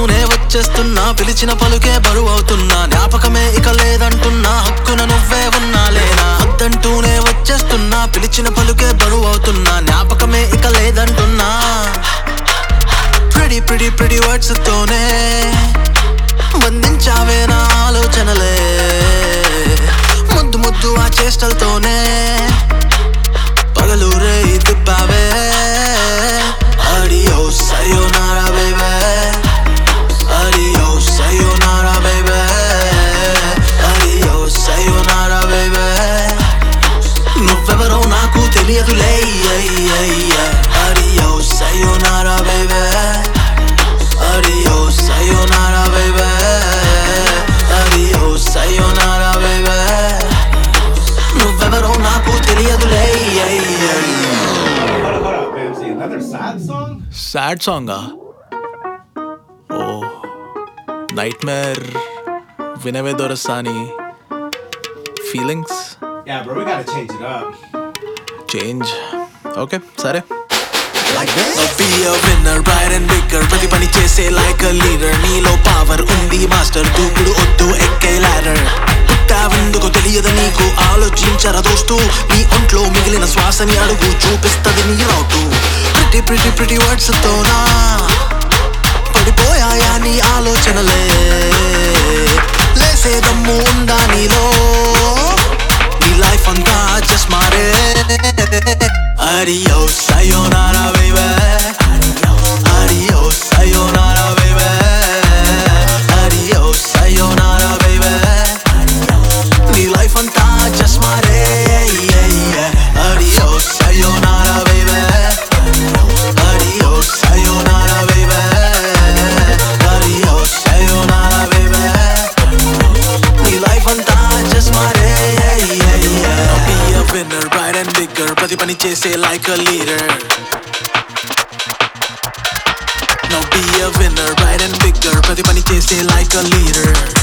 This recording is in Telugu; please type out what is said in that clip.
వద్దంటూనే వచ్చేస్తున్నా పిలిచిన పలుకే బరువు అవుతున్నా జ్ఞాపకమే ఇక లేదంటున్నా హక్కున నువ్వే ఉన్నా లేనా వద్దంటూనే వచ్చేస్తున్నా పిలిచిన పలుకే బరువు అవుతున్నా జ్ఞాపకమే ఇక లేదంటున్నా ప్రిడి ప్రిడి ప్రిడి వర్డ్స్ తోనే బంధించావే నా ఆలోచనలే ముద్దు ముద్దు ఆ చేష్టలతోనే పగలు రే దిబ్బావే Adios, sayonara, baby. Adios, sayonara, baby. Adios, sayonara, baby. నువ్వెవరో నాకు తెలియదులే Adios, sayonara, baby. Adios, sayonara, baby. Adios, sayonara, baby. నువ్వెవరో నాకు తెలియదులే Hold up, hold up, Bamsy. Another sad song? Sad సాంగా ఓ నైట్ మేర్ వినవే దొరసాని feelings Yeah, bro, we gotta change it up. Change okay సరే Be a winner, bright and bigger ప్రతి పని చేసే లైక్ a leader నీలో పవర్ ఉంది మాస్టర్ దూకుడు వద్దు ఎక్కే ladder పుట్టావెందుకో తెలియదు నీకు ఆలోచించరా దోస్తు నీ ఒంట్లో మిగిలిన శ్వాసని అడుగు చూపిస్తది నీ route pretty pretty pretty words తోనా పడిపోయాయా నీ ఆలోచనలే లేసే దమ్ము ఉందా నీలో నీ లైఫ్ అంతా జస్ట్ మారే Adios, sayonara, baby. Adios, sayonara, baby. Adios, sayonara, baby. నీ లైఫ్ అంతా జస్ట్ మారే Adios, sayonara, baby. Adios, sayonara, baby. Adios, sayonara, baby. నీ లైఫ్ అంతా జస్ట్ మారే Be a winner, bright and bigger ప్రతి పని చేసే like a leader Now be a winner, bright and bigger ప్రతి పని చేసే like a leader